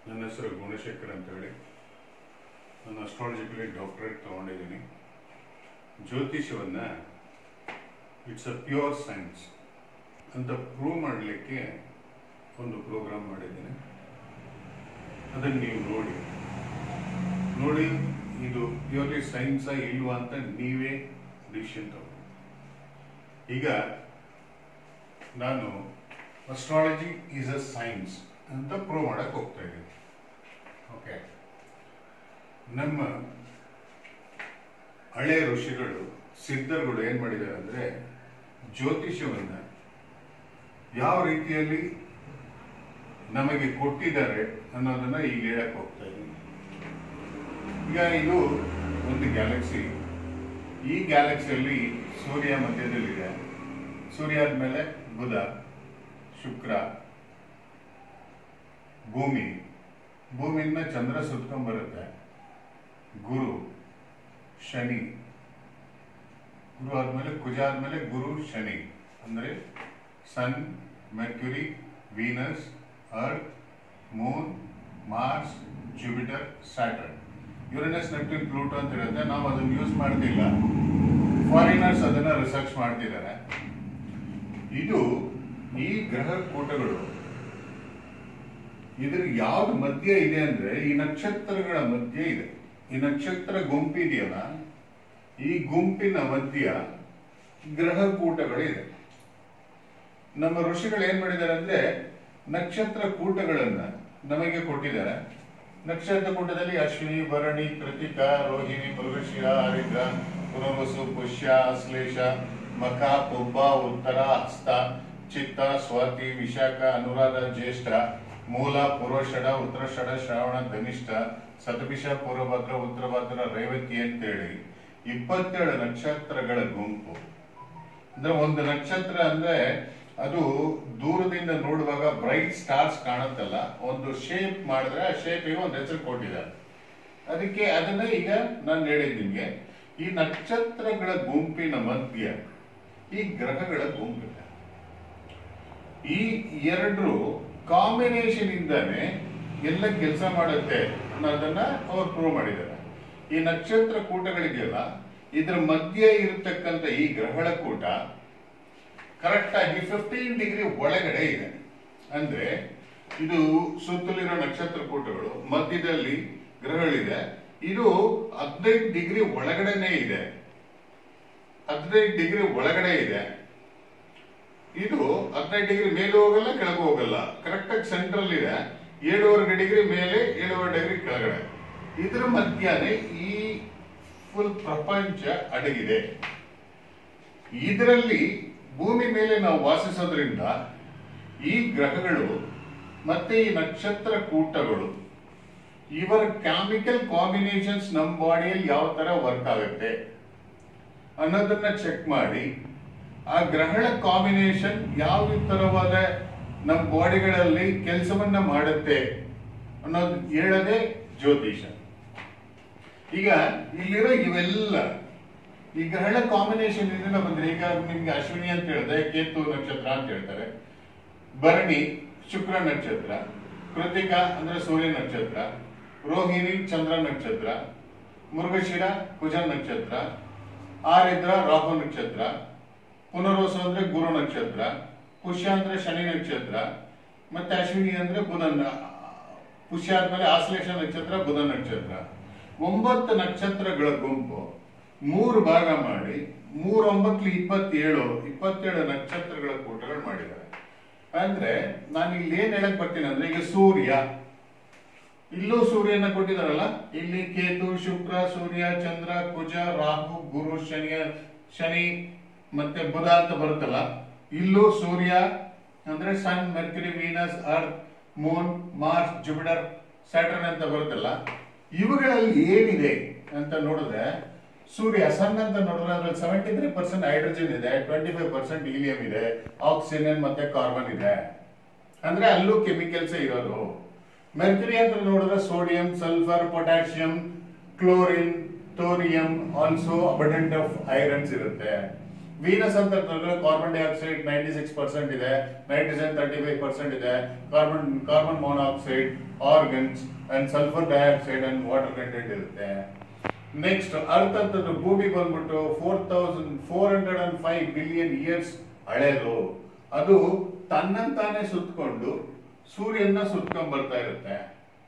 ನನ್ನ ಹೆಸರು ಗುಣಶೇಖರ್ ಅಂತ ಹೇಳಿ ನಾನು ಅಸ್ಟ್ರಾಲಜಿಕಲಿ ಡಾಕ್ಟರೇಟ್ ತಗೊಂಡಿದ್ದೀನಿ ಜ್ಯೋತಿಷವನ್ನು ಇಟ್ಸ್ ಅ ಪ್ಯೂರ್ ಸೈನ್ಸ್ ಅಂತ ಪ್ರೂವ್ ಮಾಡಲಿಕ್ಕೆ ಒಂದು ಪ್ರೋಗ್ರಾಮ್ ಮಾಡಿದ್ದೀನಿ ಅದನ್ನು ನೀವು ನೋಡಿ ನೋಡಿ ಇದು ಪ್ಯೂರ್ಲಿ ಸೈನ್ಸಾ ಇಲ್ವಾ ಅಂತ ನೀವೇ ಡಿಸಿಷನ್ ತಗೊಳ್ಳಿ ಈಗ ನಾನು ಅಸ್ಟ್ರಾಲಜಿ ಈಸ್ ಅ ಸೈನ್ಸ್ ಅಂತ ಪ್ರೂವ್ ಮಾಡಕ್ಕೆ ಹೋಗ್ತಾ ಇದ್ದೀನಿ ಓಕೆ ನಮ್ಮ ಹಳೆಯ ಋಷಿಗಳು ಸಿದ್ಧರುಗಳು ಏನು ಮಾಡಿದ್ದಾರೆ ಅಂದರೆ ಜ್ಯೋತಿಷ್ಯವನ್ನು ಯಾವ ರೀತಿಯಲ್ಲಿ ನಮಗೆ ಕೊಟ್ಟಿದ್ದಾರೆ ಅನ್ನೋದನ್ನ ಈಗ ಹೇಳಕ್ ಹೋಗ್ತಾ ಇದ್ದೀನಿ ಈಗ ಇದು ಒಂದು ಗ್ಯಾಲಕ್ಸಿ ಈ ಗ್ಯಾಲಕ್ಸಿಯಲ್ಲಿ ಸೂರ್ಯ ಮಧ್ಯದಲ್ಲಿದೆ ಸೂರ್ಯ ಆದ್ಮೇಲೆ ಬುಧ ಶುಕ್ರ ಭೂಮಿ ಭೂಮಿಯಿಂದ ಚಂದ್ರ ಸುತ್ಕೊಂಡ್ಬರುತ್ತೆ ಗುರು ಶನಿ ಗುರು ಆದ್ಮೇಲೆ ಕುಜ ಆದ್ಮೇಲೆ ಗುರು ಶನಿ ಅಂದ್ರೆ sun Mercury Venus Earth moon Mars Jupiter Saturn Uranus Neptune Pluto ಅಂತ ಇರುತ್ತೆ ನಾವು ಅದನ್ನು ಯೂಸ್ ಮಾಡ್ತಿಲ್ಲ ಫಾರಿನರ್ಸ್ ಅದನ್ನ ರಿಸರ್ಚ್ ಮಾಡ್ತಿದ್ದಾರೆ ಇದು ಈ ಗ್ರಹ ಕೂಟಗಳು ಇದ್ರ ಯಾವ್ದು ಮಧ್ಯ ಇದೆ ಅಂದ್ರೆ ಈ ನಕ್ಷತ್ರಗಳ ಮಧ್ಯ ಇದೆ ಈ ನಕ್ಷತ್ರ ಗುಂಪಿದೆಯಲ್ಲ ಈ ಗುಂಪಿನ ಮಧ್ಯ ಗ್ರಹ ಕೂಟಗಳಿದೆ ನಮ್ಮ ಋಷಿಗಳು ಏನ್ ಮಾಡಿದ್ದಾರೆ ಅಂದ್ರೆ ನಕ್ಷತ್ರ ಕೂಟಗಳನ್ನ ನಮಗೆ ಕೊಟ್ಟಿದ್ದಾರೆ ನಕ್ಷತ್ರ ಕೂಟದಲ್ಲಿ ಅಶ್ವಿನಿ ಭರಣಿ ಕೃತಿಕ ರೋಹಿಣಿ ಮೃಗಶಿರ ಹರಿದ್ರ ಪುನರ್ವಸು ಪುಷ್ಯ ಅಶ್ಲೇಷ ಮಖ ಪೊಬ್ಬ ಉತ್ತರ ಹಸ್ತ ಚಿತ್ತ ಸ್ವಾತಿ ವಿಶಾಖ ಅನುರಾಧ ಜ್ಯೇಷ್ಠ ಮೂಲ ಪೂರ್ವಷಡ ಉತ್ತರಷಡ ಶ್ರಾವಣ ಧನಿಷ್ಠ ಸತಭಿಷ ಪೂರ್ವಭದ್ರ ಉತ್ತರಭದ್ರ ರೇವತಿ ಅಂತೇಳಿ ಇಪ್ಪತ್ತೇಳು ನಕ್ಷತ್ರಗಳ ಗುಂಪು ಅಂದ್ರೆ ಒಂದು ನಕ್ಷತ್ರ ಅಂದ್ರೆ ಅದು ದೂರದಿಂದ ನೋಡುವಾಗ ಬ್ರೈಟ್ ಸ್ಟಾರ್ಸ್ ಕಾಣುತ್ತಲ್ಲ ಒಂದು ಶೇಪ್ ಮಾಡಿದ್ರೆ ಆ ಶೇಪಿಗೆ ಒಂದು ಹೆಸರು ಕೊಟ್ಟಿದ್ದಾರೆ ಅದಕ್ಕೆ ಅದನ್ನ ಈಗ ನಾನು ಹೇಳಿದ್ ನಿಮ್ಗೆ ಈ ನಕ್ಷತ್ರಗಳ ಗುಂಪಿನ ಮಧ್ಯ ಈ ಗ್ರಹಗಳ ಗುಂಪಿದೆ ಈ ಎರಡು ಕಾಂಬಿನೇಷನ್ ಇಂದಾನೆ ಎಲ್ಲ ಕೆಲಸ ಮಾಡುತ್ತೆ ಅನ್ನೋದನ್ನ ಅವ್ರು ಪ್ರೂವ್ ಮಾಡಿದ್ದಾರೆ ಈ ನಕ್ಷತ್ರ ಕೂಟಗಳಿದೆಯಲ್ಲ ಇದ್ರ ಮಧ್ಯ ಇರತಕ್ಕಂತ ಈ ಗ್ರಹಗಳ ಕೂಟ ಕರೆಕ್ಟ್ ಆಗಿ ಫಿಫ್ಟೀನ್ ಡಿಗ್ರಿ ಒಳಗಡೆ ಇದೆ ಅಂದ್ರೆ ಇದು ಸುತ್ತಲಿರೋ ನಕ್ಷತ್ರ ಕೂಟಗಳು ಮಧ್ಯದಲ್ಲಿ ಗ್ರಹಗಳಿದೆ ಇದು ಹದಿನೈದು ಡಿಗ್ರಿ ಒಳಗಡೆನೆ ಇದೆ ಹದಿನೈದು ಡಿಗ್ರಿ ಒಳಗಡೆ ಇದೆ ಇದು ಹದಿನೈದು ಡಿಗ್ರಿ ಮೇಲೆ ಹೋಗಲ್ಲ ಕೆಳಗೆ ಹೋಗಲ್ಲ ಕರೆಕ್ಟ್ ಆಗಿ ಸೆಂಟ್ರಲ್ ಇದೆ ಏಳುವರೆ ಡಿಗ್ರಿ ಮೇಲೆ ಏಳುವರೆ ಡಿಗ್ರಿ ಕೆಳಗಡೆ ಇದ್ರ ಮಧ್ಯನೇ ಈ ಫುಲ್ ಪ್ರಪಂಚ ಅಡಗಿದೆ ಇದರಲ್ಲಿ ಭೂಮಿ ಮೇಲೆ ನಾವು ವಾಸಿಸೋದ್ರಿಂದ ಈ ಗ್ರಹಗಳು ಮತ್ತೆ ಈ ನಕ್ಷತ್ರ ಕೂಟಗಳು ಇವರ ಕೆಮಿಕಲ್ ಕಾಂಬಿನೇಷನ್ಸ್ ನಮ್ಮ ಬಾಡಿಯಲ್ಲಿ ಯಾವ ತರ ವರ್ಕ್ ಆಗುತ್ತೆ ಅನ್ನೋದನ್ನ ಚೆಕ್ ಮಾಡಿ ಆ ಗ್ರಹಣ ಕಾಂಬಿನೇಷನ್ ಯಾವ ತರವಾದ ನಮ್ಮ ಬಾಡಿಗಳಲ್ಲಿ ಕೆಲಸವನ್ನ ಮಾಡುತ್ತೆ ಅನ್ನೋದು ಹೇಳದೆ ಜ್ಯೋತಿಷ ಈಗ ಇಲ್ಲಿರೋ ಇವೆಲ್ಲ ಈ ಗ್ರಹಣ ಕಾಂಬಿನೇಷನ್ ಇದನ್ನ ಬಂದ್ರೆ ಈಗ ನಿಮ್ಗೆ ಅಶ್ವಿನಿ ಅಂತ ಹೇಳಿದೆ ಕೇತು ನಕ್ಷತ್ರ ಅಂತ ಹೇಳ್ತಾರೆ ಭರಣಿ ಶುಕ್ರ ನಕ್ಷತ್ರ ಕೃತಿಕ ಅಂದ್ರೆ ಸೂರ್ಯ ನಕ್ಷತ್ರ ರೋಹಿಣಿ ಚಂದ್ರ ನಕ್ಷತ್ರ ಮೃಗಶಿರ ಕುಜ ನಕ್ಷತ್ರ ಆರಿದ್ರ ರಾಹು ನಕ್ಷತ್ರ ಪುನರ್ವಸು ಅಂದ್ರೆ ಗುರು ನಕ್ಷತ್ರ ಪುಷ್ಯ ಅಂದ್ರೆ ಶನಿ ನಕ್ಷತ್ರ ಮತ್ತೆ ಅಶ್ವಿನಿ ಅಂದ್ರೆ ಬುಧನ ಪುಷ್ಯ ಆದ್ಮೇಲೆ ಆಶ್ಲೇಷ ನಕ್ಷತ್ರ ಬುಧ ನಕ್ಷತ್ರ ಒಂಬತ್ತು ನಕ್ಷತ್ರಗಳ ಗುಂಪು ಮೂರು ಭಾಗ ಮಾಡಿ ಮೂರೊಂಬತ್ತು ಇಪ್ಪತ್ತೇಳು ಇಪ್ಪತ್ತೇಳು ನಕ್ಷತ್ರಗಳ ಕೂಟಗಳು ಮಾಡಿದ್ದಾರೆ ಅಂದ್ರೆ ನಾನು ಇಲ್ಲಿ ಏನ್ ಹೇಳಕ್ ಬರ್ತೀನಿ ಅಂದ್ರೆ ಈಗ ಸೂರ್ಯ ಇಲ್ಲೂ ಸೂರ್ಯನ ಕೊಟ್ಟಿದಾರಲ್ಲ ಇಲ್ಲಿ ಕೇತು ಶುಕ್ರ ಸೂರ್ಯ ಚಂದ್ರ ಕುಜ ರಾಹು ಗುರು ಶನಿ ಶನಿ ಮತ್ತೆ ಬುಧ ಅಂತ ಬರುತ್ತಲ್ಲ ಇಲ್ಲೂ ಸೂರ್ಯ ಅಂದ್ರೆ sun Mercury Venus Earth moon Mars Jupiter Saturn ಅಂತ ಬರುತ್ತಲ್ಲ ಇವುಗಳಲ್ಲಿ ಏನಿದೆ ಅಂತ ನೋಡಿದ್ರೆ ಸೂರ್ಯ ಸನ್ ಅಂತ ನೋಡಿದ್ರೆ ಅದ್ರಲ್ಲಿ ಸೆವೆಂಟಿ ತ್ರೀ ಪರ್ಸೆಂಟ್ ಹೈಡ್ರೋಜನ್ ಇದೆ ಟ್ವೆಂಟಿ ಫೈವ್ ಪರ್ಸೆಂಟ್ ಹೀಲಿಯಂ ಇದೆ ಆಕ್ಸಿಜನ್ ಮತ್ತೆ ಕಾರ್ಬನ್ ಇದೆ ಅಂದ್ರೆ ಅಲ್ಲೂ ಕೆಮಿಕಲ್ಸ್ ಇರೋದು ಮೆರ್ಕ್ಯುರಿ ಅಂತ ನೋಡಿದ್ರೆ sodium sulphur potassium chlorine thorium also abundant of irons ಇರುತ್ತೆ ವೀನಸ್ ಅಂತ ತಗೊಂಡ್ರೆ carbon dioxide ninety six percent ಇದೆ ನೈಟ್ರೋಜನ್ ತರ್ಟಿ ಫೈವ್ ಪರ್ಸೆಂಟ್ ಇದೆ carbon carbon monoxide argons and sulphur dioxide and water content ಇರುತ್ತೆ next Earth ಅಂತದ್ದು ಭೂಮಿ ಬಂದ್ಬಿಟ್ಟು four thousand four hundred and five billion years ಹಳೆಯದು ಅದು ತನ್ನಂತಾನೆ ಸುತ್ತಕೊಂಡು ಸೂರ್ಯನ ಸುತ್ಕೊಂಡ್ ಬರ್ತಾ ಇರುತ್ತೆ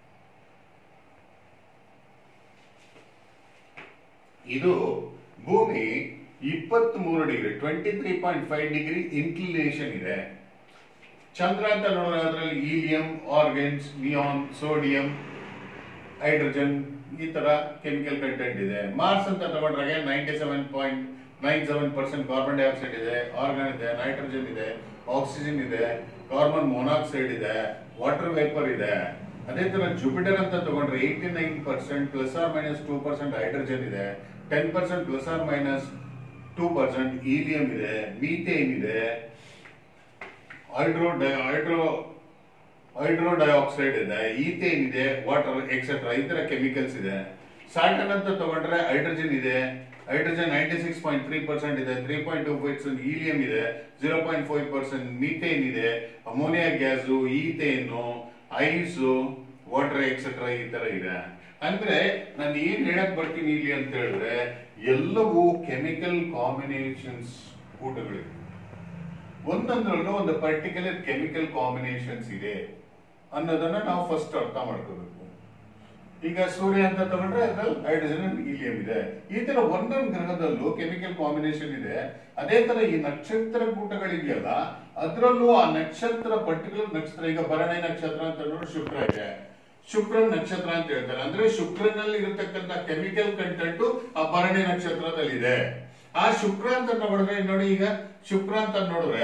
ಇದು ಭೂಮಿ ಇಪ್ಪತ್ತ್ ಮೂರು degree twenty three point five degree inclination ಇದೆ ಚಂದ್ರ ಅಂತ ನೋಡಿದ್ರೆ ಅದರಲ್ಲಿ helium argons neon sodium hydrogen ಈ ತರ ಕೆಮಿಕಲ್ ಕಂಟೆಂಟ್ ಇದೆ ಮಾರ್ಸ್ ಅಂತ ತಗೊಂಡ್ರೆ ninety seven point nine seven percent carbon dioxide ಇದೆ ಆರ್ಗನ್ ಇದೆ ನೈಟ್ರೋಜನ್ ಇದೆ ಆಕ್ಸಿಜನ್ ಇದೆ ಕಾರ್ಬನ್ ಮೊನಾಕ್ಸೈಡ್ ಇದೆ ವಾಟರ್ ವೇಪರ್ ಇದೆ ಅದೇ ತರ ಜುಪಿಟರ್ ಅಂತ ತಗೊಂಡ್ರೆ eighty nine percent plus or minus two percent hydrogen ಇದೆ ten percent plus or minus two percent helium ಇದೆ ಮೀಥೇನ್ ಇದೆ hydro di hydro hydro dioxide ಇದೆ ಈಥೇನ್ ಇದೆ ವಾಟರ್ ಎಕ್ಸೆಟ್ರಾ ಈ ತರ ಕೆಮಿಕಲ್ಸ್ ಇದೆ ಸಾಟನ್ ಅಂತ ತಗೊಂಡ್ರೆ ಹೈಡ್ರೋಜನ್ ಇದೆ hydrogen ninety six point three percent ಇದೆ three point two percent helium ಇದೆ zero point five percent methane ಇದೆ ammonia gas ethane ice water etcetera ಈ ತರ ಇದೆ ಅಂದ್ರೆ ನಾನು ಏನ್ ಹೇಳಕ್ ಬರ್ತೀನಿ ಇಲ್ಲಿ ಅಂತ ಹೇಳಿದ್ರೆ ಎಲ್ಲವೂ ಕೆಮಿಕಲ್ ಕಾಂಬಿನೇಷನ್ಸ್ ಊಟಗಳಿವೆ ಒಂದೊಂದ್ರಲ್ಲೂ ಒಂದು ಪರ್ಟಿಕ್ಯುಲರ್ ಕೆಮಿಕಲ್ ಕಾಂಬಿನೇಷನ್ಸ್ ಇದೆ ಅನ್ನೋದನ್ನ ನಾವು ಫಸ್ಟ್ ಅರ್ಥ ಮಾಡ್ಕೋಬೇಕು ಈಗ ಸೂರ್ಯ ಅಂತ ತಗೊಂಡ್ರೆ ಅದ್ರಲ್ಲಿ ಹೈಡ್ರೋಜನ್ ಹೀಲಿಯಂ ಇದೆ ಈ ತರ ಒಂದೊಂದು ಗ್ರಹದಲ್ಲೂ ಕೆಮಿಕಲ್ ಕಾಂಬಿನೇಷನ್ ಇದೆ ಅದೇ ತರ ಈ ನಕ್ಷತ್ರ ಕೂಟಗಳಿದೆಯಲ್ಲ ಅದರಲ್ಲೂ ಆ ನಕ್ಷತ್ರ ಪರ್ಟಿಕ್ಯುಲರ್ ನಕ್ಷತ್ರ ಈಗ ಭರಣಿ ನಕ್ಷತ್ರ ಅಂತ ನೋಡಿ ಶುಕ್ರ ಇದೆ ಶುಕ್ರನ್ ನಕ್ಷತ್ರ ಅಂತ ಹೇಳ್ತಾರೆ ಅಂದ್ರೆ ಶುಕ್ರನಲ್ಲಿ ಇರತಕ್ಕಂತ ಕೆಮಿಕಲ್ ಕಂಟೆಂಟ್ ಆ ಭರಣಿ ನಕ್ಷತ್ರದಲ್ಲಿ ಇದೆ ಆ ಶುಕ್ರ ಅಂತ ನೋಡಿದ್ರೆ ನೋಡಿ ಈಗ ಶುಕ್ರ ಅಂತ ನೋಡಿದ್ರೆ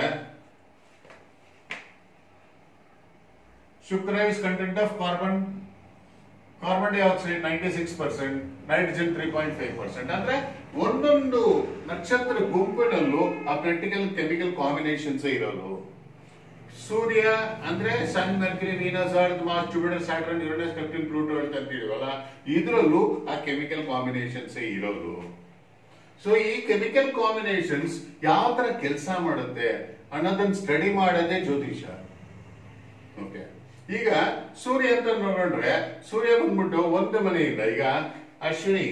ಶುಕ್ರ is content of carbon carbon dioxide ninety six percent nitrogen three point five percent ಅಂದ್ರೆ ಒಂದೊಂದು ನಕ್ಷತ್ರ ಗುಂಪಿನಲ್ಲೂ ಆ ಕ್ರಿಟಿಕಲ್ ಕೆಮಿಕಲ್ ಕಾಂಬಿನೇಷನ್ಸ್ ಇರೋದು ಸೂರ್ಯ ಅಂದ್ರೆ sun Mercury Venus Earth Mars Jupiter Saturn Uranus Neptune Pluto ಅಂತ ಅಂತೀವಲ್ಲ ಇದರಲ್ಲೂ ಆ ಕೆಮಿಕಲ್ ಕಾಂಬಿನೇಷನ್ಸ್ ಇರೋದು ಸೊ ಈ ಕೆಮಿಕಲ್ ಕಾಂಬಿನೇಷನ್ಸ್ ಯಾವ ತರ ಕೆಲಸ ಮಾಡುತ್ತೆ ಅನ್ನೋದನ್ನ ಸ್ಟಡಿ ಮಾಡೋದೇ ಜ್ಯೋತಿಷ ಓಕೆ ಈಗ ಸೂರ್ಯ ಅಂತ ನೋಡಿದ್ರೆ ಸೂರ್ಯ ಬಂದ್ಬಿಟ್ಟು ಒಂದು ಮನೆಯಿಂದ ಈಗ ಅಶ್ವಿನಿ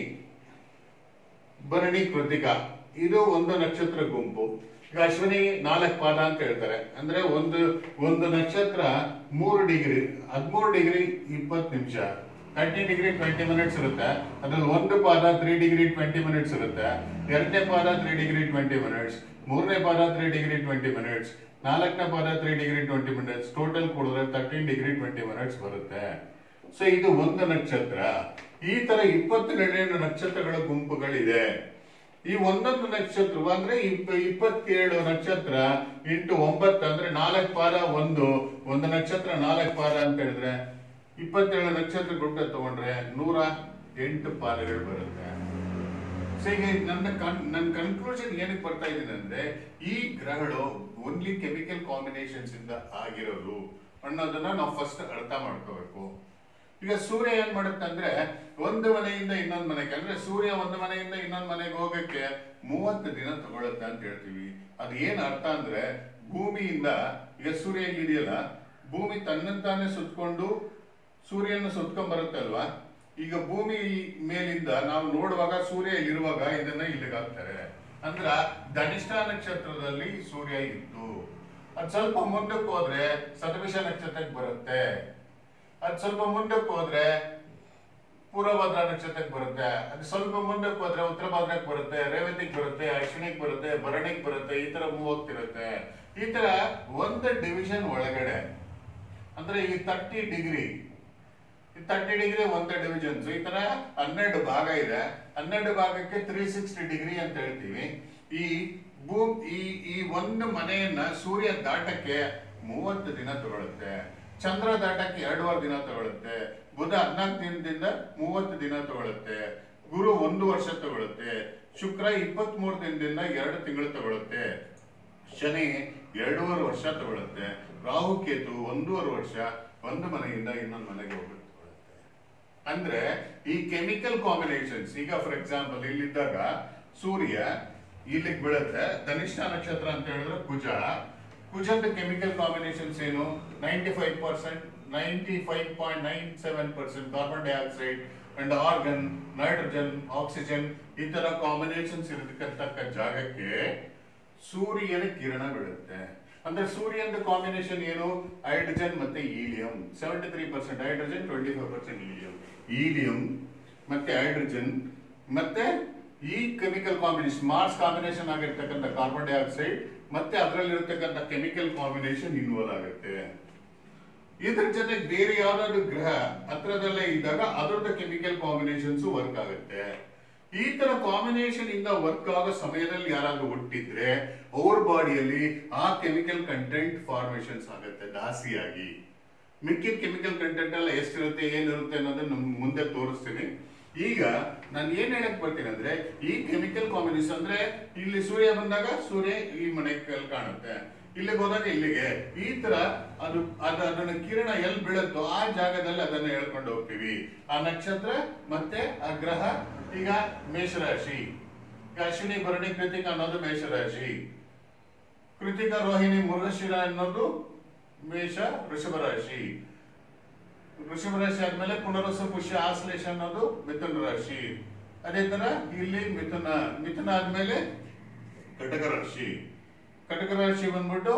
ಭರಣಿ ಕೃತಿಕ ಇದು ಒಂದು ನಕ್ಷತ್ರ ಗುಂಪು ಈಗ ಅಶ್ವಿನಿ ನಾಲ್ಕು ಪಾದ ಅಂತ ಹೇಳ್ತಾರೆ ಅಂದ್ರೆ ಒಂದು ಒಂದು ನಕ್ಷತ್ರ ಮೂರು ಡಿಗ್ರಿ ಹದಿಮೂರು ಡಿಗ್ರಿ ಇಪ್ಪತ್ತು ನಿಮಿಷ ತರ್ಟಿ ಡಿಗ್ರಿ ಟ್ವೆಂಟಿ ಮಿನಿಟ್ಸ್ ಇರುತ್ತೆ ಅದ್ರಲ್ಲಿ ಒಂದು ಪಾದ ತ್ರೀ ಡಿಗ್ರಿ ಟ್ವೆಂಟಿ ಮಿನಿಟ್ಸ್ ಇರುತ್ತೆ ಎರಡನೇ ಪಾದ ತ್ರೀ ಡಿಗ್ರಿ ಟ್ವೆಂಟಿ ಮಿನಿಟ್ಸ್ ಮೂರನೇ ಪಾದ ತ್ರೀ ಡಿಗ್ರಿ ಟ್ವೆಂಟಿ ಮಿನಿಟ್ಸ್ ನಾಲ್ಕನೇ ಪಾದ three degree twenty minutes total ಕೂಡಿದ್ರೆ ತರ್ಟೀನ್ ಡಿಗ್ರಿ ಟ್ವೆಂಟಿ ಮಿನಿಟ್ಸ್ ಬರುತ್ತೆ ಸೊ ಇದು ಒಂದು ನಕ್ಷತ್ರ ಈ ತರ ಇಪ್ಪತ್ತೆರಡು ನಕ್ಷತ್ರಗಳ ಗುಂಪುಗಳಿದೆ ಈ ಒಂದೊಂದು ನಕ್ಷತ್ರ ಅಂದ್ರೆ ಇಪ್ಪ ಇಪ್ಪತ್ತೇಳು ನಕ್ಷತ್ರ ಇಂಟು ಒಂಬತ್ತು ಅಂದ್ರೆ ನಾಲ್ಕು ಪಾದ ಒಂದು ಒಂದು ನಕ್ಷತ್ರ ನಾಲ್ಕು ಪಾದ ಅಂತ ಹೇಳಿದ್ರೆ ಇಪ್ಪತ್ತೇಳು ನಕ್ಷತ್ರ ಗುಂಟ ತಗೊಂಡ್ರೆ ನೂರ ಎಂಟು ಪಾದಗಳು ಬರುತ್ತೆ ಸೊ ಈಗ ನನ್ನ ಕನ್ ನನ್ನ ಕನ್ಕ್ಲೂಷನ್ ಏನಕ್ಕೆ ಬರ್ತಾ ಇದ್ದೀನಿ ಅಂದ್ರೆ ಈ ಗ್ರಹಗಳು ಓನ್ಲಿ ಕೆಮಿಕಲ್ ಕಾಂಬಿನೇಷನ್ಸ್ ಇಂದ ಆಗಿರೋದು ಅನ್ನೋದನ್ನ ನಾವು ಫಸ್ಟ್ ಅರ್ಥ ಮಾಡ್ಕೋಬೇಕು ಈಗ ಸೂರ್ಯ ಏನ್ ಮಾಡುತ್ತೆ ಅಂದ್ರೆ ಒಂದು ಮನೆಯಿಂದ ಇನ್ನೊಂದು ಮನೆಗೆ ಅಂದ್ರೆ ಸೂರ್ಯ ಒಂದು ಮನೆಯಿಂದ ಇನ್ನೊಂದು ಮನೆಗೆ ಹೋಗಕ್ಕೆ ಮೂವತ್ತು ದಿನ ತಗೊಳುತ್ತೆ ಅಂತ ಹೇಳ್ತೀವಿ ಅದು ಏನ್ ಅರ್ಥ ಅಂದ್ರೆ ಭೂಮಿಯಿಂದ ಈಗ ಸೂರ್ಯ ಇದೆಯಲ್ಲ ಭೂಮಿ ತನ್ನಂತಾನೆ ಸುತ್ಕೊಂಡು ಸೂರ್ಯನ ಸುತ್ಕೊಂಡ್ ಬರುತ್ತೆ ಅಲ್ವಾ ಈಗ ಭೂಮಿ ಮೇಲಿಂದ ನಾವು ನೋಡುವಾಗ ಸೂರ್ಯ ಇಲ್ಲಿರುವಾಗ ಇದನ್ನ ಇಲ್ಲಿಗೆ ಹಾಕ್ತಾರೆ ಅಂದ್ರ ಧನಿಷ್ಠ ನಕ್ಷತ್ರದಲ್ಲಿ ಸೂರ್ಯ ಇತ್ತು ಅದ್ ಸ್ವಲ್ಪ ಮುಂದಕ್ಕೆ ಹೋದ್ರೆ ಸತಭಿಷ ನಕ್ಷತ್ರಕ್ಕೆ ಬರುತ್ತೆ ಅದ್ ಸ್ವಲ್ಪ ಮುಂದಕ್ಕೆ ಹೋದ್ರೆ ಪೂರ್ವಭದ್ರ ನಕ್ಷತ್ರಕ್ಕೆ ಬರುತ್ತೆ ಅದು ಸ್ವಲ್ಪ ಮುಂದಕ್ಕೆ ಹೋದ್ರೆ ಉತ್ತರ ಭಾದ್ರಕ್ಕೆ ಬರುತ್ತೆ ರೇವತಿಗೆ ಬರುತ್ತೆ ಅಶ್ವಿನಿಗೆ ಬರುತ್ತೆ ಭರಣಿಗೆ ಬರುತ್ತೆ ಈ ತರ ಮೂವ್ ಹೋಗ್ತಿರುತ್ತೆ ಈ ತರ ಒಂದು ಡಿವಿಷನ್ ಒಳಗಡೆ ಅಂದ್ರೆ ಈ ತರ್ಟಿ ಡಿಗ್ರಿ ತರ್ಟಿ ಡಿಗ್ರಿ ಒಂದು ಡಿವಿಷನ್ಸ್ ಈ ತರ ಹನ್ನೆರಡು ಭಾಗ ಇದೆ ಹನ್ನೆರಡು ಭಾಗಕ್ಕೆ ತ್ರೀ ಸಿಕ್ಸ್ಟಿ ಡಿಗ್ರಿ ಅಂತ ಹೇಳ್ತೀವಿ ಈ ಭೂ ಈ ಈ ಒಂದು ಮನೆಯನ್ನ ಸೂರ್ಯ ದಾಟಕ್ಕೆ ಮೂವತ್ತು ದಿನ ತಗೊಳುತ್ತೆ ಚಂದ್ರ ದಾಟಕ್ಕೆ ಎರಡೂವರೆ ದಿನ ತಗೊಳುತ್ತೆ ಬುಧ ಹದಿನಾಲ್ಕು ದಿನದಿಂದ ಮೂವತ್ತು ದಿನ ತಗೊಳುತ್ತೆ ಗುರು ಒಂದು ವರ್ಷ ತಗೊಳುತ್ತೆ ಶುಕ್ರ ಇಪ್ಪತ್ತ್ ಮೂರು ದಿನದಿಂದ ಎರಡು ತಿಂಗಳು ತಗೊಳುತ್ತೆ ಶನಿ ಎರಡೂವರೆ ವರ್ಷ ತಗೊಳುತ್ತೆ ರಾಹು ಕೇತು ಒಂದೂವರೆ ವರ್ಷ ಒಂದು ಮನೆಯಿಂದ ಇನ್ನೊಂದು ಮನೆಗೆ ಹೋಗುತ್ತೆ ತಗೊಳುತ್ತೆ ಅಂದ್ರೆ ಈ ಕೆಮಿಕಲ್ ಕಾಂಬಿನೇಷನ್ಸ್ ಈಗ ಫಾರ್ ಎಕ್ಸಾಂಪಲ್ ಇಲ್ಲಿದ್ದಾಗ ಸೂರ್ಯ ಇಲ್ಲಿಗೆ ಬೀಳುತ್ತೆ ಧನಿಷ್ಠ ನಕ್ಷತ್ರ ಅಂತ ಹೇಳಿದ್ರೆ ಕುಜ ಕುಜದ ಕೆಮಿಕಲ್ ಕಾಂಬಿನೇಷನ್ಸ್ ಏನು ninety five percent ninety five point nine seven percent carbon dioxide and argon nitrogen oxygen ಈ ತರ ಕಾಂಬಿನೇಷನ್ಸ್ ಇರತಕ್ಕಂತ ಜಾಗಕ್ಕೆ ಸೂರ್ಯನ ಕಿರಣ ಬೀಳುತ್ತೆ ಅಂದ್ರೆ ಸೂರ್ಯನ ಕಾಂಬಿನೇಷನ್ ಏನು ಹೈಡ್ರೋಜನ್ ಮತ್ತೆ helium seventy three percent hydrogen twenty five percent helium helium ಮತ್ತೆ ಹೈಡ್ರೋಜನ್ ಮತ್ತೆ ಈ ಕೆಮಿಕಲ್ ಕಾಂಬಿನೇಷನ್ ಮಾರ್ಸ್ ಕಾಂಬಿನೇಷನ್ ಆಗಿರ್ತಕ್ಕಂಥ ಕಾರ್ಬನ್ ಡೈಆಕ್ಸೈಡ್ ಮತ್ತೆ ಅದರಲ್ಲಿರ್ತಕ್ಕಂಥ ಕೆಮಿಕಲ್ ಕಾಂಬಿನೇಷನ್ ಇನ್ವಾಲ್ವ್ ಆಗುತ್ತೆ ಇದ್ರ ಜೊತೆಗೆ ಬೇರೆ ಯಾವ್ದಾದ್ರು ಗ್ರಹ ಹತ್ರದಲ್ಲೇ ಇದ್ದಾಗ ಅದರದ ಕೆಮಿಕಲ್ ಕಾಂಬಿನೇಷನ್ಸ್ ವರ್ಕ್ ಆಗುತ್ತೆ ಈ ತರ ಕಾಂಬಿನೇಷನ್ ಇಂದ ವರ್ಕ್ ಆಗೋ ಸಮಯದಲ್ಲಿ ಯಾರಾದ್ರೂ ಹುಟ್ಟಿದ್ರೆ ಅವ್ರ ಬಾಡಿಯಲ್ಲಿ ಆ ಕೆಮಿಕಲ್ ಕಂಟೆಂಟ್ ಫಾರ್ಮೇಶನ್ಸ್ ಆಗುತ್ತೆ ದಾಸಿಯಾಗಿ ಮಿಕ್ಕಿದ ಕೆಮಿಕಲ್ ಕಂಟೆಂಟ್ ಎಲ್ಲ ಎಷ್ಟಿರುತ್ತೆ ಏನಿರುತ್ತೆ ಅನ್ನೋದನ್ನ ನಮ್ ಮುಂದೆ ತೋರಿಸ್ತೀನಿ ಈಗ ನಾನು ಏನ್ ಹೇಳಕ್ ಬರ್ತೀನಿ ಅಂದ್ರೆ ಈ ಕೆಮಿಕಲ್ ಕಾಂಬಿನೇಷನ್ ಅಂದ್ರೆ ಇಲ್ಲಿ ಸೂರ್ಯ ಬಂದಾಗ ಸೂರ್ಯ ಈ ಮನೆ ಕೈಲಿ ಕಾಣುತ್ತೆ ಇಲ್ಲಿಗೆ ಹೋದಾಗ ಇಲ್ಲಿಗೆ ಈ ತರ ಅದು ಅದ ಅದನ್ನ ಕಿರಣ ಎಲ್ಲಿ ಬೀಳುತ್ತೋ ಆ ಜಾಗದಲ್ಲಿ ಅದನ್ನ ಹೇಳ್ಕೊಂಡು ಹೋಗ್ತೀವಿ ಆ ನಕ್ಷತ್ರ ಮತ್ತೆ ಆ ಗ್ರಹ ಈಗ ಮೇಷರಾಶಿ ಈಗ ಅಶ್ವಿನಿ ಭರಣಿ ಕೃತಿಕ ಅನ್ನೋದು ಮೇಷರಾಶಿ ಕೃತಿಕ ರೋಹಿಣಿ ಮೃಗಶಿರ ಅನ್ನೋದು ಮೇಷ ವೃಷಭ ರಾಶಿ ವೃಷಭ ರಾಶಿ ಆದ್ಮೇಲೆ ಪುನರ್ವಸು ಪುಷ್ಯ ಆಶ್ಲೇಷ ಅನ್ನೋದು ಮಿಥುನ ರಾಶಿ ಅದೇ ತರ ಇಲ್ಲಿ ಮಿಥುನ ಮಿಥುನ ಆದ್ಮೇಲೆ ಕಟಕ ರಾಶಿ ಕಟಕ ರಾಶಿ ಬಂದ್ಬಿಟ್ಟು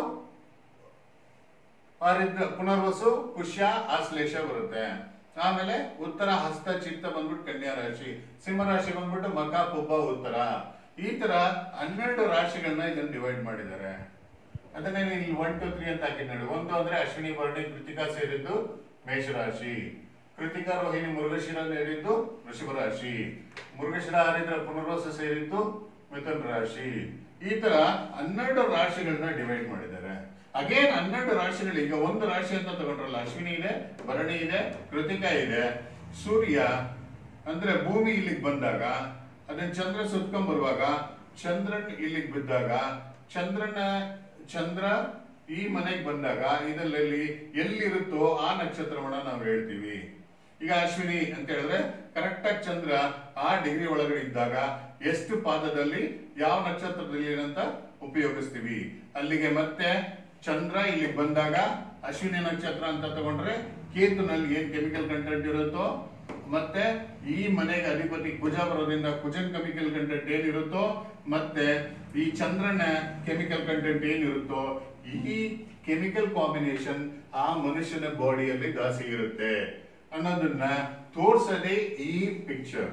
ಆರಿದ್ರ ಪುನರ್ವಸು ಪುಷ್ಯ ಆಶ್ಲೇಷ ಬರುತ್ತೆ ಆಮೇಲೆ ಉತ್ತರ ಹಸ್ತ ಚಿತ್ತ ಬಂದ್ಬಿಟ್ಟು ಕನ್ಯಾ ರಾಶಿ ಸಿಂಹ ರಾಶಿ ಬಂದ್ಬಿಟ್ಟು ಮಕ ಪುಬ್ಬ ಉತ್ತರ ಈ ತರ ಹನ್ನೆರಡು ರಾಶಿಗಳನ್ನ ಇದನ್ನ ಡಿವೈಡ್ ಮಾಡಿದ್ದಾರೆ ಅದನ್ನೇ ಇಲ್ಲಿ ಒನ್ ಟು ತ್ರೀ ಅಂತ ಹಾಕಿ ನೋಡಿ ಒಂದು ಅಂದ್ರೆ ಅಶ್ವಿನಿ ಭರಣಿ ಕೃತಿಕಾ ಸೇರಿದ್ದು ಮೇಷರಾಶಿ ಕೃತಿಕಾ ರೋಹಿಣಿ ಮೃಗಶಿರ ಸೇರಿದ್ದು ವೃಷಭ ರಾಶಿ ಮೃಗಶಿರ ಹರಿದ್ರ ಪುನರ್ವಸ ಸೇರಿದ್ದು ಮಿಥುನ ರಾಶಿ ಈ ತರ ಹನ್ನೆರಡು ರಾಶಿಗಳನ್ನ ಡಿವೈಡ್ ಮಾಡಿದ್ದಾರೆ ಅಗೇನ್ ಹನ್ನೆರಡು ರಾಶಿಗಳು ಈಗ ಒಂದು ರಾಶಿ ಅಂತ ತಗೊಂಡ್ರಲ್ಲ ಅಶ್ವಿನಿ ಇದೆ ಭರಣಿ ಇದೆ ಕೃತಿಕಾ ಇದೆ ಸೂರ್ಯ ಅಂದ್ರೆ ಭೂಮಿ ಇಲ್ಲಿಗೆ ಬಂದಾಗ ಅದನ್ನ ಚಂದ್ರ ಸುತ್ಕೊಂಡ್ ಬರುವಾಗ ಚಂದ್ರನ್ ಇಲ್ಲಿಗೆ ಬಿದ್ದಾಗ ಚಂದ್ರನ ಚಂದ್ರ ಈ ಮನೆಗೆ ಬಂದಾಗ ಇದರಲ್ಲಿ ಎಲ್ಲಿರುತ್ತೋ ಆ ನಕ್ಷತ್ರವನ್ನ ನಾವು ಹೇಳ್ತೀವಿ ಈಗ ಅಶ್ವಿನಿ ಅಂತ ಹೇಳಿದ್ರೆ ಕರೆಕ್ಟ್ ಆಗಿ ಚಂದ್ರ ಆ ಡಿಗ್ರಿ ಒಳಗಡೆ ಇದ್ದಾಗ ಎಷ್ಟು ಪಾದದಲ್ಲಿ ಯಾವ ನಕ್ಷತ್ರದಲ್ಲಿ ಅಂತ ಉಪಯೋಗಿಸ್ತೀವಿ ಅಲ್ಲಿಗೆ ಮತ್ತೆ ಚಂದ್ರ ಇಲ್ಲಿಗೆ ಬಂದಾಗ ಅಶ್ವಿನಿ ನಕ್ಷತ್ರ ಅಂತ ತಗೊಂಡ್ರೆ ಕೇತುನಲ್ಲಿ ಏನ್ ಕೆಮಿಕಲ್ ಕಂಟೆಂಟ್ ಇರುತ್ತೋ ಮತ್ತೆ ಈ ಮನೆಗೆ ಅಧಿಪತಿ ಕುಜ ಬರೋದ್ರಿಂದ ಕುಜನ್ ಕೆಮಿಕಲ್ ಕಂಟೆಂಟ್ ಏನಿರುತ್ತೋ ಮತ್ತೆ ಈ ಚಂದ್ರನ ಕೆಮಿಕಲ್ ಕಂಟೆಂಟ್ ಏನಿರುತ್ತೋ ಈ ಕೆಮಿಕಲ್ ಕಾಂಬಿನೇಷನ್ ಆ ಮನುಷ್ಯನ ಬಾಡಿಯಲ್ಲಿ ಜಾಸ್ತಿ ಇರುತ್ತೆ ಅನ್ನೋದನ್ನ ತೋರ್ಸದೆ ಈ ಪಿಕ್ಚರ್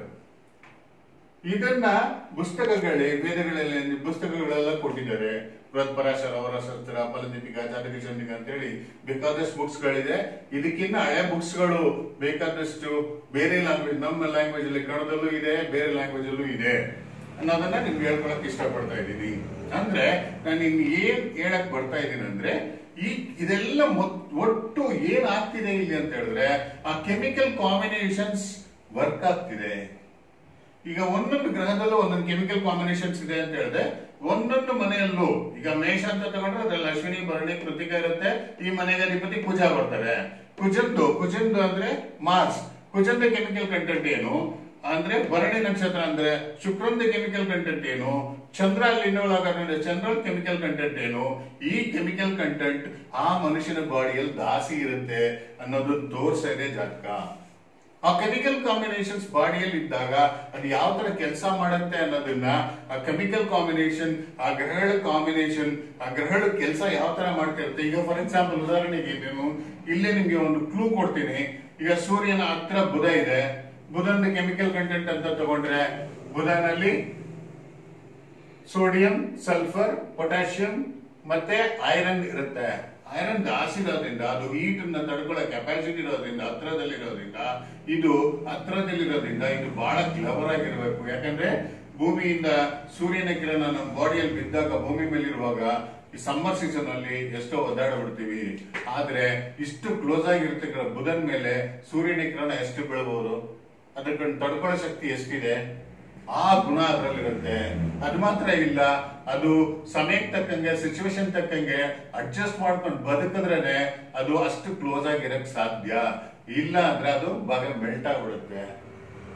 ಇದನ್ನ ಪುಸ್ತಕಗಳೇ ವೇದಗಳಲ್ಲಿ ಪುಸ್ತಕಗಳೆಲ್ಲ ಕೊಟ್ಟಿದ್ದಾರೆ ಬೃಹತ್ಪರಾಶರ ಅವರ ಶಸ್ತ್ರ ಫಲದೀಪಿಕ ಜಾತಕ ಚಂದಿಕ ಅಂತ ಹೇಳಿ ಬೇಕಾದಷ್ಟು ಬುಕ್ಸ್ ಗಳಿದೆ ಇದಕ್ಕಿನ್ನ ಹಳೆ ಬುಕ್ಸ್ ಗಳು ಬೇಕಾದಷ್ಟು ಬೇರೆ ಲ್ಯಾಂಗ್ವೇಜ್ ನಮ್ಮ ಲ್ಯಾಂಗ್ವೇಜ್ ಅಲ್ಲಿ ಕನ್ನಡದಲ್ಲೂ ಇದೆ ಬೇರೆ ಲ್ಯಾಂಗ್ವೇಜ್ ಅಲ್ಲೂ ಇದೆ ಅನ್ನೋದನ್ನ ನಿಮ್ಗೆ ಹೇಳ್ಕೊಳಕ್ ಇಷ್ಟಪಡ್ತಾ ಇದ್ದೀನಿ ಅಂದ್ರೆ ನಾನು ಇನ್ ಏನ್ ಹೇಳಕ್ ಬರ್ತಾ ಇದ್ದೀನಿ ಅಂದ್ರೆ ಈ ಇದೆಲ್ಲ ಮೊತ್- ಒಟ್ಟು ಏನ್ ಆಗ್ತಿದೆ ಇಲ್ಲಿ ಅಂತ ಹೇಳಿದ್ರೆ ಆ ಕೆಮಿಕಲ್ ಕಾಂಬಿನೇಷನ್ಸ್ ವರ್ಕ್ ಆಗ್ತಿದೆ ಈಗ ಒಂದೊಂದು ಗ್ರಹದಲ್ಲೂ ಒಂದೊಂದು ಕೆಮಿಕಲ್ ಕಾಂಬಿನೇಷನ್ಸ್ ಇದೆ ಅಂತ ಹೇಳಿದ್ರೆ ಒಂದೊಂದು ಮನೆಯಲ್ಲೂ ಈಗ ಮೇಷ ಅಂತ ತಗೊಂಡ್ರೆ ಅದ್ರಲ್ಲಿ ಅಶ್ವಿನಿ ಭರಣಿ ಕೃತಿಕ ಇರುತ್ತೆ ಈ ಮನೆಗೆ ಅಧಿಪತಿ ಕುಜ ಬರ್ತಾರೆ ಕುಜಂದು ಕುಜಂದು ಅಂದ್ರೆ ಮಾರ್ಸ್ ಕುಜಂದ ಕೆಮಿಕಲ್ ಕಂಟೆಂಟ್ ಏನು ಅಂದ್ರೆ ಭರಣಿ ನಕ್ಷತ್ರ ಅಂದ್ರೆ ಶುಕ್ರಂದ ಕೆಮಿಕಲ್ ಕಂಟೆಂಟ್ ಏನು ಚಂದ್ರ ಅಲ್ಲಿ ಇನ್ನೊಳಗಾದ್ರೆ ಚಂದ್ರನ್ ಕೆಮಿಕಲ್ ಕಂಟೆಂಟ್ ಏನು ಈ ಕೆಮಿಕಲ್ ಕಂಟೆಂಟ್ ಆ ಮನುಷ್ಯನ ಬಾಡಿಯಲ್ಲಿ ದಾಸಿ ಇರುತ್ತೆ ಅನ್ನೋದು ತೋರ್ಸ ಇದೆ ಜಾತಕ ಆ ಕೆಮಿಕಲ್ ಕಾಂಬಿನೇಷನ್ಸ್ ಬಾಡಿಯಲ್ಲಿ ಇದ್ದಾಗ ಅದು ಯಾವ ತರ ಕೆಲಸ ಮಾಡುತ್ತೆ ಅನ್ನೋದನ್ನ ಆ ಕೆಮಿಕಲ್ ಕಾಂಬಿನೇಷನ್ ಆ ಗ್ರಹಗಳ ಕಾಂಬಿನೇಷನ್ ಆ ಗ್ರಹಗಳ ಕೆಲಸ ಯಾವ ತರ ಮಾಡ್ತಾ ಇರುತ್ತೆ ಈಗ ಫಾರ್ ಎಕ್ಸಾಂಪಲ್ ಉದಾಹರಣೆಗೆ ನಾನು ಇಲ್ಲೇ ನಿಮ್ಗೆ ಒಂದು ಕ್ಲೂ ಕೊಡ್ತೀನಿ ಈಗ ಸೂರ್ಯನ ಹತ್ರ ಬುಧ ಇದೆ ಬುಧನ ಕೆಮಿಕಲ್ ಕಂಟೆಂಟ್ ಅಂತ ತಗೊಂಡ್ರೆ ಬುಧನಲ್ಲಿ ಸೋಡಿಯಂ ಸಲ್ಫರ್ ಪೊಟ್ಯಾಷಿಯಂ ಮತ್ತೆ ಐರನ್ ಇರುತ್ತೆ ಐರನ್ ಜಾಸ್ತಿ ಇರೋದ್ರಿಂದ ಅದು ಹೀಟ್ ಅನ್ನ ತಡ್ಕೊಳ್ಳೋ ಕೆಪಾಸಿಟಿ ಇರೋದ್ರಿಂದ ಹತ್ರದಲ್ಲಿರೋದ್ರಿಂದ ಇದು ಹತ್ರದಲ್ಲಿರೋದ್ರಿಂದ ಇದು ಬಹಳ ಕ್ಲವರ್ ಆಗಿರ್ಬೇಕು ಯಾಕಂದ್ರೆ ಭೂಮಿಯಿಂದ ಸೂರ್ಯನ ಕಿರಣ ನಮ್ಮ ಬಾಡಿಯಲ್ಲಿ ಬಿದ್ದಾಗ ಭೂಮಿ ಮೇಲೆ ಇರುವಾಗ ಈ ಸಮ್ಮರ್ ಸೀಸನ್ ಅಲ್ಲಿ ಎಷ್ಟೋ ಒದ್ದಾಡ್ಬಿಡ್ತೀವಿ ಆದ್ರೆ ಇಷ್ಟು ಕ್ಲೋಸ್ ಆಗಿರ್ತಕ್ಕ ಬುಧನ್ ಮೇಲೆ ಸೂರ್ಯನ ಕಿರಣ ಎಷ್ಟು ಬೀಳಬಹುದು ಅದಕ್ಕೆ ತಡ್ಕೊಳ್ಳೋ ಶಕ್ತಿ ಎಷ್ಟಿದೆ ಆ ಗುಣ ಅದರಲ್ಲಿರುತ್ತೆ ಅದು ಮಾತ್ರ ಇಲ್ಲ ಅದು ಸಮಯಕ್ಕೆ ತಕ್ಕಂಗೆ ಸಿಚುವೇಶನ್ ತಕ್ಕಂಗೆ ಅಡ್ಜಸ್ಟ್ ಮಾಡ್ಕೊಂಡು ಬದುಕಿದ್ರೇನೆ ಅದು ಅಷ್ಟು ಕ್ಲೋಸ್ ಆಗಿರಕ್ ಸಾಧ್ಯ ಇಲ್ಲ ಅಂದ್ರೆ ಅದು ಬಾಗ ಮೆಲ್ಟ್ ಆಗ್ಬಿಡುತ್ತೆ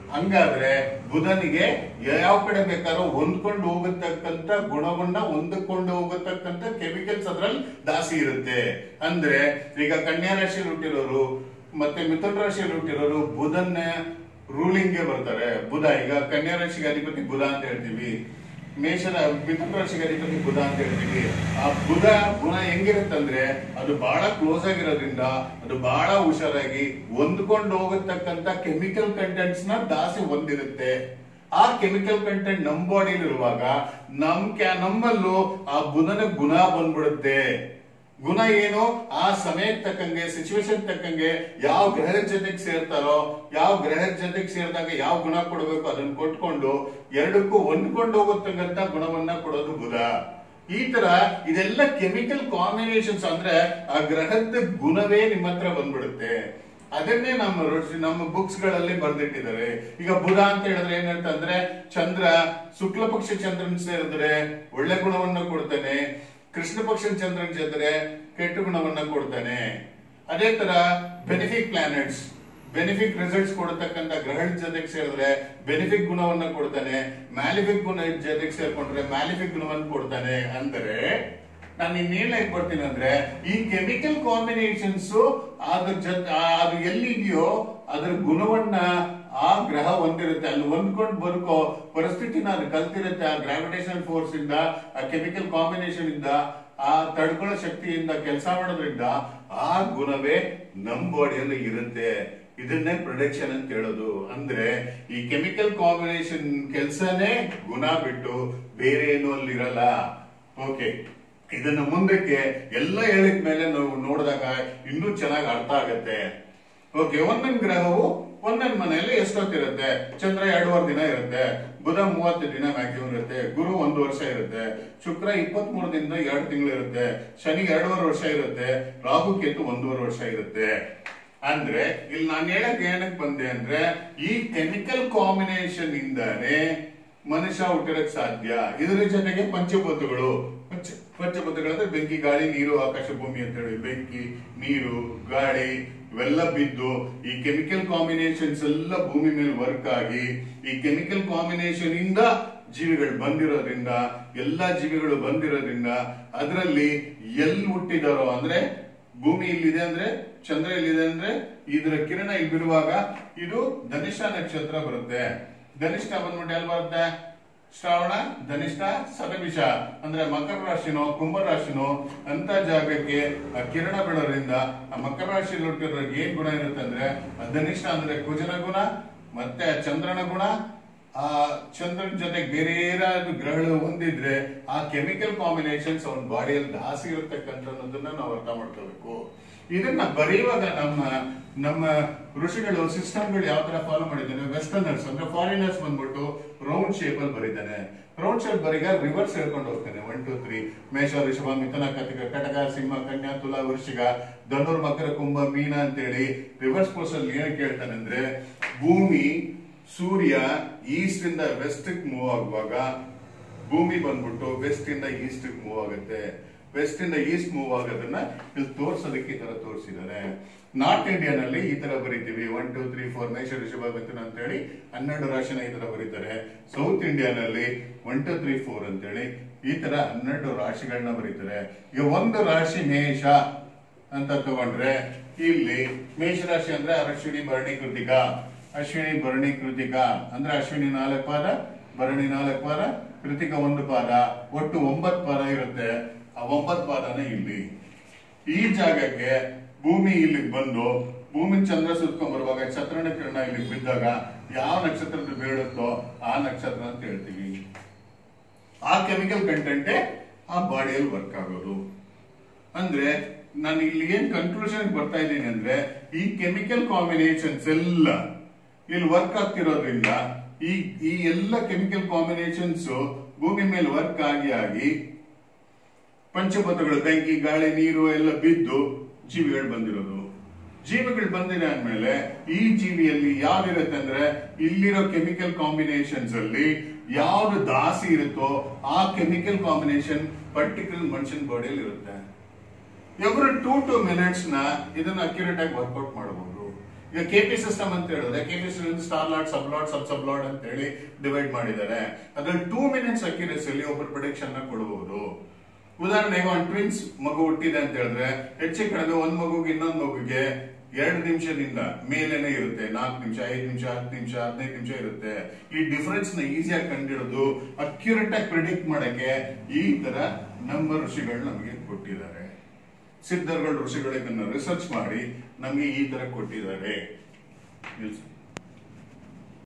ಹಂಗಾದ್ರೆ ಬುಧನಿಗೆ ಯಾವ ಕಡೆ ಬೇಕಾದ್ರೂ ಹೊಂದ್ಕೊಂಡು ಹೋಗತಕ್ಕಂತ ಗುಣವನ್ನ ಹೊಂದಿಕೊಂಡು ಹೋಗತಕ್ಕಂತ ಕೆಮಿಕಲ್ಸ್ ಅದ್ರಲ್ಲಿ ದಾಸಿ ಇರುತ್ತೆ ಅಂದ್ರೆ ಈಗ ಕನ್ಯಾ ರಾಶಿಯಲ್ಲಿ ಹುಟ್ಟಿರೋರು ಮತ್ತೆ ಮಿಥುನ್ ರಾಶಿಯಲ್ಲಿ ಹುಟ್ಟಿರೋರು ಬುಧನ್ನ ರೂಲಿಂಗ್ ಗೆ ಬರ್ತಾರೆ ಬುಧ ಈಗ ಕನ್ಯಾ ರಾಶಿಗೆ ಅಧಿಪತಿ ಬುಧ ಅಂತ ಹೇಳ್ತೀವಿ ಮೇಷದ ಮಿಥುನ ರಾಶಿಗೆ ಅಧಿಪತಿ ಬುಧ ಅಂತ ಹೇಳ್ತೀವಿ ಆ ಬುಧ ಗುಣ ಹೆಂಗಿರುತ್ತಂದ್ರೆ ಅದು ಬಹಳ ಕ್ಲೋಸ್ ಆಗಿರೋದ್ರಿಂದ ಅದು ಬಹಳ ಹುಷಾರಾಗಿ ಹೊಂದ್ಕೊಂಡು ಹೋಗತಕ್ಕಂತ ಕೆಮಿಕಲ್ ಕಂಟೆಂಟ್ಸ್ ನ ದಾಸಿ ಹೊಂದಿರುತ್ತೆ ಆ ಕೆಮಿಕಲ್ ಕಂಟೆಂಟ್ ನಮ್ ಬಾಡಿಲಿ ಇರುವಾಗ ನಮ್ ಕ್ಯಾ ನಮ್ಮಲ್ಲೂ ಆ ಬುಧನ ಗುಣ ಬಂದ್ಬಿಡುತ್ತೆ ಗುಣ ಏನು ಆ ಸಮಯಕ್ಕೆ ತಕ್ಕಂಗೆ ಸಿಚುವೇಶನ್ ತಕ್ಕಂಗೆ ಯಾವ ಗ್ರಹದ ಜೊತೆಗೆ ಸೇರ್ತಾರೋ ಯಾವ ಗ್ರಹದ ಜೊತೆಗೆ ಸೇರಿದಾಗ ಯಾವ ಗುಣ ಕೊಡಬೇಕು ಅದನ್ನ ಕೊಟ್ಕೊಂಡು ಎರಡಕ್ಕೂ ಹೊಂದ್ಕೊಂಡು ಹೋಗತಕ್ಕಂತ ಗುಣವನ್ನ ಕೊಡೋದು ಬುಧ ಈ ತರ ಇದೆಲ್ಲ ಕೆಮಿಕಲ್ ಕಾಂಬಿನೇಷನ್ಸ್ ಅಂದ್ರೆ ಆ ಗ್ರಹದ ಗುಣವೇ ನಿಮ್ಮ ಹತ್ರ ಬಂದ್ಬಿಡುತ್ತೆ ಅದನ್ನೇ ನಮ್ಮ ಋಷಿ- ನಮ್ಮ ಬುಕ್ಸ್ ಗಳಲ್ಲಿ ಬರ್ದಿಟ್ಟಿದ್ದಾರೆ ಈಗ ಬುಧ ಅಂತ ಹೇಳಿದ್ರೆ ಏನಂತಂದ್ರೆ ಚಂದ್ರ ಶುಕ್ಲ ಪಕ್ಷ ಚಂದ್ರನ್ ಸೇರಿದ್ರೆ ಒಳ್ಳೆ ಗುಣವನ್ನ ಕೊಡ್ತಾನೆ ಕೃಷ್ಣ ಪಕ್ಷ ಚಂದ್ರನ್ ಸೇರಿದ್ರೆ ಕೆಟ್ಟ ಗುಣವನ್ನ ಕೊಡ್ತಾನೆ ಅದೇ ತರ ಬೆನಿಫಿಕ್ ಪ್ಲಾನೆಟ್ಸ್ ಬೆನಿಫಿಕ್ ರಿಸಲ್ಟ್ಸ್ ಕೊಡತಕ್ಕಂತ ಗ್ರಹಣ ಜೊತೆಗೆ ಸೇರಿದ್ರೆ ಬೆನಿಫಿಕ್ ಗುಣವನ್ನ ಕೊಡ್ತಾನೆ ಮ್ಯಾಲಿಫಿಕ್ ಗುಣ ಜೊತೆಗೆ ಸೇರ್ಕೊಂಡ್ರೆ ಮ್ಯಾಲಿಫಿಕ್ ಗುಣವನ್ನ ಕೊಡ್ತಾನೆ ಅಂದ್ರೆ ನಾನು ಇನ್ನೇನ್ ಹೇಗ್ ಬರ್ತೀನಿ ಅಂದ್ರೆ ಈ ಕೆಮಿಕಲ್ ಕಾಂಬಿನೇಷನ್ಸ್ ಅದ್ರ ಜೊತೆ ಅದು ಎಲ್ಲಿದೆಯೋ ಅದ್ರ ಗುಣವನ್ನ ಆ ಗ್ರಹ ಹೊಂದಿರುತ್ತೆ ಅಲ್ಲಿ ಹೊಂದ್ಕೊಂಡು ಬದುಕೋ ಪರಿಸ್ಥಿತಿನ ಅದು ಕಲ್ತಿರುತ್ತೆ ಆ ಗ್ರಾವಿಟೇಷನ್ ಫೋರ್ಸ್ ಇಂದ ಆ ಕೆಮಿಕಲ್ ಕಾಂಬಿನೇಷನ್ ಇಂದ ಆ ತಡ್ಕೊಳ್ಳೋ ಶಕ್ತಿಯಿಂದ ಕೆಲಸ ಮಾಡೋದ್ರಿಂದ ಆ ಗುಣವೇ ನಮ್ ಬಾಡಿಯಲ್ಲಿ ಇರುತ್ತೆ ಇದನ್ನೇ ಪ್ರೊಡಕ್ಷನ್ ಅಂತ ಹೇಳೋದು ಅಂದ್ರೆ ಈ ಕೆಮಿಕಲ್ ಕಾಂಬಿನೇಷನ್ ಕೆಲಸನೇ ಗುಣ ಬಿಟ್ಟು ಬೇರೆ ಏನು ಅಲ್ಲಿ ಇರಲ್ಲ ಓಕೆ ಇದನ್ನ ಮುಂದಕ್ಕೆ ಎಲ್ಲ ಹೇಳಿದ ಮೇಲೆ ನಾವು ನೋಡಿದಾಗ ಇನ್ನೂ ಚೆನ್ನಾಗಿ ಅರ್ಥ ಆಗತ್ತೆ ಓಕೆ ಒಂದೊಂದು ಗ್ರಹವು ಒಂದೊಂದು ಮನೆಯಲ್ಲಿ ಎಷ್ಟೊತ್ತಿರುತ್ತೆ ಚಂದ್ರ ಎರಡೂವರೆ ದಿನ ಇರುತ್ತೆ ಬುಧ ಮೂವತ್ತು ದಿನ ಮ್ಯಾಕ್ಸಿಮಮ್ ಇರುತ್ತೆ ಗುರು ಒಂದು ವರ್ಷ ಇರುತ್ತೆ ಶುಕ್ರ ಇಪ್ಪತ್ತ್ ಮೂರು ದಿನದಿಂದ ಎರಡು ತಿಂಗಳು ಇರುತ್ತೆ ಶನಿ ಎರಡೂವರೆ ವರ್ಷ ಇರುತ್ತೆ ರಾಹು ಕೇತು ಒಂದೂವರೆ ವರ್ಷ ಇರುತ್ತೆ ಅಂದ್ರೆ ಇಲ್ಲಿ ನಾನು ಹೇಳಕ್ ಏನಕ್ ಬಂದೆ ಅಂದ್ರೆ ಈ ಕೆಮಿಕಲ್ ಕಾಂಬಿನೇಷನ್ ಇಂದಾನೆ ಮನುಷ್ಯ ಹುಟ್ಟಿರಕ್ ಸಾಧ್ಯ ಇದರ ಜೊತೆಗೆ ಪಂಚಭೂತಗಳು ಪಂಚ ಪಂಚಭೂತಗಳಂದ್ರೆ ಬೆಂಕಿ ಗಾಳಿ ನೀರು ಆಕಾಶ ಭೂಮಿ ಅಂತ ಹೇಳಿ ಬೆಂಕಿ ನೀರು ಗಾಳಿ ಇವೆಲ್ಲ ಬಿದ್ದು ಈ ಕೆಮಿಕಲ್ ಕಾಂಬಿನೇಷನ್ಸ್ ಎಲ್ಲ ಭೂಮಿ ಮೇಲೆ ವರ್ಕ್ ಆಗಿ ಈ ಕೆಮಿಕಲ್ ಕಾಂಬಿನೇಷನ್ ಇಂದ ಜೀವಿಗಳು ಬಂದಿರೋದ್ರಿಂದ ಎಲ್ಲಾ ಜೀವಿಗಳು ಬಂದಿರೋದ್ರಿಂದ ಅದರಲ್ಲಿ ಎಲ್ಲಿ ಹುಟ್ಟಿದಾರೋ ಅಂದ್ರೆ ಭೂಮಿ ಇಲ್ಲಿದೆ ಅಂದ್ರೆ ಚಂದ್ರ ಇಲ್ಲಿದೆ ಅಂದ್ರೆ ಇದರ ಕಿರಣ ಇಲ್ಲಿ ಬಿಡುವಾಗ ಇದು ಧನಿಷ್ಠ ನಕ್ಷತ್ರ ಬರುತ್ತೆ ಧನಿಷ್ಠ ಬಂದ್ಬಿಟ್ಟು ಎಲ್ಲಿ ಬರುತ್ತೆ ಶ್ರಾವಣ ಧನಿಷ್ಠ ಸತಭಿಷ ಅಂದ್ರೆ ಮಕರ ರಾಶಿನೋ ಕುಂಭ ರಾಶಿನೋ ಅಂತ ಜಾಗಕ್ಕೆ ಆ ಕಿರಣ ಬೀಳೋದ್ರಿಂದ ಆ ಮಕರ ರಾಶಿಯಲ್ಲಿ ಹುಟ್ಟಿರೋರಿಗೆ ಏನ್ ಗುಣ ಇರುತ್ತೆ ಅಂದ್ರೆ ಆ ಧನಿಷ್ಠ ಅಂದ್ರೆ ಕುಜನ ಗುಣ ಮತ್ತೆ ಆ ಚಂದ್ರನ ಗುಣ ಆ ಚಂದ್ರನ ಜೊತೆಗೆ ಬೇರೆ ಏನಾದ್ರು ಗ್ರಹಗಳು ಹೊಂದಿದ್ರೆ ಆ ಕೆಮಿಕಲ್ ಕಾಂಬಿನೇಷನ್ಸ್ ಅವನ ಬಾಡಿಯಲ್ಲಿ ದಾಸಿ ಇರತಕ್ಕಂಥದ್ದನ್ನ ನಾವು ಅರ್ಥ ಮಾಡ್ಕೋಬೇಕು ಇದನ್ನ ಬರೆಯುವಾಗ ನಮ್ಮ ನಮ್ಮ ಋಷಿಗಳು ಸಿಸ್ಟಮ್ಗಳು ಯಾವ ತರ ಫಾಲೋ ಮಾಡಿದ್ದಾನೆ ವೆಸ್ಟರ್ನರ್ಸ್ ಅಂದ್ರೆ ಫಾರಿನರ್ಸ್ ಬಂದ್ಬಿಟ್ಟು ರೌಂಡ್ ಶೇಪ್ ಅಲ್ಲಿ ಬರೀತಾನೆ ರೌಂಡ್ ಶೇಪ್ ಬರೀಗ ರಿವರ್ಸ್ ಹೇಳ್ಕೊಂಡು ಹೋಗ್ತಾನೆ ಒನ್ ಟು ತ್ರೀ ಮೇಷ ಋಷಭ ಮಿಥುನ ಕತಿಕ ಕಟಕ ಸಿಂಹ ಕನ್ಯಾ ತುಲಾ ವೃಶ್ಚಿಕ ಧನುರ್ ಮಕರ ಕುಂಭ ಮೀನ ಅಂತೇಳಿ ರಿವರ್ಸ್ ಕೋರ್ಸ್ ಅಲ್ಲಿ ಏನಕ್ಕೆ ಹೇಳ್ತಾನೆ ಅಂದ್ರೆ ಭೂಮಿ ಸೂರ್ಯ ಈಸ್ಟ್ ಇಂದ ವೆಸ್ಟ್ ಮೂವ್ ಆಗುವಾಗ ಭೂಮಿ ಬಂದ್ಬಿಟ್ಟು ವೆಸ್ಟ್ ಇಂದ ಈಸ್ಟ್ ಮೂವ್ ಆಗುತ್ತೆ ವೆಸ್ಟ್ ಇಂದ ಈಸ್ಟ್ ಮೂವ್ ಆಗೋದನ್ನ ಇಲ್ಲಿ ತೋರ್ಸೋದಕ್ಕೆ ಈ ತರ ತೋರಿಸಿದ್ದಾರೆ ನಾರ್ತ್ ಇಂಡಿಯನ್ ಅಲ್ಲಿ ಈ ತರ ಬರೀತೀವಿ ಒನ್ ಟೂ ತ್ರೀ ಫೋರ್ ಮೇಷ ಋಷಭ ಮಿಥುನ ಅಂತ ಹೇಳಿ ಹನ್ನೆರಡು ರಾಶಿನ ಈ ತರ ಬರೀತಾರೆ ಸೌತ್ ಇಂಡಿಯನ್ ಅಲ್ಲಿ ಒನ್ ಟೂ ತ್ರೀ ಫೋರ್ ಅಂತೇಳಿ ಈ ತರ ಹನ್ನೆರಡು ರಾಶಿಗಳನ್ನ ಬರೀತಾರೆ ಈಗ ಒಂದು ರಾಶಿ ಮೇಷ ಅಂತ ತಗೊಂಡ್ರೆ ಇಲ್ಲಿ ಮೇಷರಾಶಿ ಅಂದ್ರೆ ಅಶ್ವಿನಿ ಭರಣಿ ಕೃತಿಕ ಅಶ್ವಿನಿ ಭರಣಿ ಕೃತಿಕ ಅಂದ್ರೆ ಅಶ್ವಿನಿ ನಾಲ್ಕು ಪಾದ ಭರಣಿ ನಾಲ್ಕು ಪಾದ ಕೃತಿಕ ಒಂದು ಪಾದ ಒಟ್ಟು ಒಂಬತ್ತು ಪಾದ ಇರುತ್ತೆ ಆ ಒಂಬತ್ತು ಪಾದನೇ ಇಲ್ಲಿ ಈ ಜಾಗಕ್ಕೆ ಭೂಮಿ ಇಲ್ಲಿಗೆ ಬಂದು ಭೂಮಿ ಚಂದ್ರ ಸುತ್ಕೊಂಡ್ ಬರುವಾಗ ಚಂದ್ರನ ಕಿರಣ ಇಲ್ಲಿಗೆ ಬಿದ್ದಾಗ ಯಾವ ನಕ್ಷತ್ರದ ಬೀಳುತ್ತೋ ಆ ನಕ್ಷತ್ರ ಅಂತ ಹೇಳ್ತೀವಿ ಆ ಕೆಮಿಕಲ್ ಕಂಟೆಂಟೇ ಆ ಬಾಡಿಯಲ್ಲಿ ವರ್ಕ್ ಆಗೋದು ಅಂದ್ರೆ ನಾನು ಇಲ್ಲಿ ಏನ್ ಕನ್ಕ್ಲೂಷನ್ ಬರ್ತಾ ಇದ್ದೀನಿ ಅಂದ್ರೆ ಈ ಕೆಮಿಕಲ್ ಕಾಂಬಿನೇಷನ್ಸ್ ಎಲ್ಲ ಇಲ್ಲಿ ವರ್ಕ್ ಆಗ್ತಿರೋದ್ರಿಂದ ಈ ಈ ಎಲ್ಲ ಕೆಮಿಕಲ್ ಕಾಂಬಿನೇಷನ್ಸ್ ಭೂಮಿ ಮೇಲೆ ವರ್ಕ್ ಆಗಿ ಆಗಿ ಪಂಚಭೂತಗಳು ಬೆಂಕಿ ಗಾಳಿ ನೀರು ಎಲ್ಲ ಬಿದ್ದು ಜೀವಿಗಳು ಬಂದಿರೋದು ಜೀವಿಗಳು ಬಂದಿದೆ ಅಂದ್ಮೇಲೆ ಈ ಜೀವಿಯಲ್ಲಿ ಯಾವ್ದಿರುತ್ತೆ ಅಂದ್ರೆ ಇಲ್ಲಿರೋ ಕೆಮಿಕಲ್ ಕಾಂಬಿನೇಷನ್ಸ್ ಅಲ್ಲಿ ಯಾವ್ದು ದಾಸಿ ಇರುತ್ತೋ ಆ ಕೆಮಿಕಲ್ ಕಾಂಬಿನೇಷನ್ ಪರ್ಟಿಕ್ಯುಲರ್ ಮನುಷ್ಯನ ಬಾಡಿಯಲ್ಲಿ ಇರುತ್ತೆ ಎವ್ರಿ ಟೂ ಟು ಮಿನಿಟ್ಸ್ ನ ಇದನ್ನ ಅಕ್ಯುರೇಟ್ ಆಗಿ ವರ್ಕೌಟ್ ಮಾಡಬಹುದು ಈಗ ಕೆ ಪಿ ಸಿಸ್ಟಮ್ ಅಂತ ಹೇಳಿದ್ರೆ K P system star lot sub lot sub sub lot ಅಂತ ಹೇಳಿ ಡಿವೈಡ್ ಮಾಡಿದ್ದಾರೆ ಅದ್ರಲ್ಲಿ ಟೂ ಮಿನಿಟ್ಸ್ ಅಕ್ಯುರೇಸಿಯಲ್ಲಿ ಒಬ್ಬರು ಪ್ರೊಡಿಕ್ಷನ್ ನ ಕೊಡಬಹುದು ಉದಾಹರಣೆಗೆ ಒಂದು ಟ್ವಿನ್ಸ್ ಮಗು ಹುಟ್ಟಿದೆ ಅಂತ ಹೇಳಿದ್ರೆ ಹೆಚ್ಚು ಕಡಿಮೆ ಒಂದ್ ಮಗುಗೆ ಇನ್ನೊಂದ್ ಮಗುಗೆ ಎರಡು ನಿಮಿಷದಿಂದ ಮೇಲೇನೆ ಇರುತ್ತೆ ನಾಲ್ಕು ನಿಮಿಷ ಐದು ನಿಮಿಷ ಹತ್ತು ನಿಮಿಷ ಹದಿನೈದು ನಿಮಿಷ ಇರುತ್ತೆ ಈ ಡಿಫರೆನ್ಸ್ ನ ಈಸಿಯಾಗಿ ಕಂಡಿಡೋದು ಅಕ್ಯುರೇಟ್ ಆಗಿ ಪ್ರಿಡಿಕ್ಟ್ ಮಾಡಕ್ಕೆ ಈ ತರ ನಂಬರ್ ಋಷಿಗಳು ನಮಗೆ ಕೊಟ್ಟಿದ್ದಾರೆ ಸಿದ್ಧರುಗಳು ಋಷಿಗಳು ಇದನ್ನ ರಿಸರ್ಚ್ ಮಾಡಿ ನಮಗೆ ಈ ತರ ಕೊಟ್ಟಿದ್ದಾರೆ ನಿಲ್ಸು.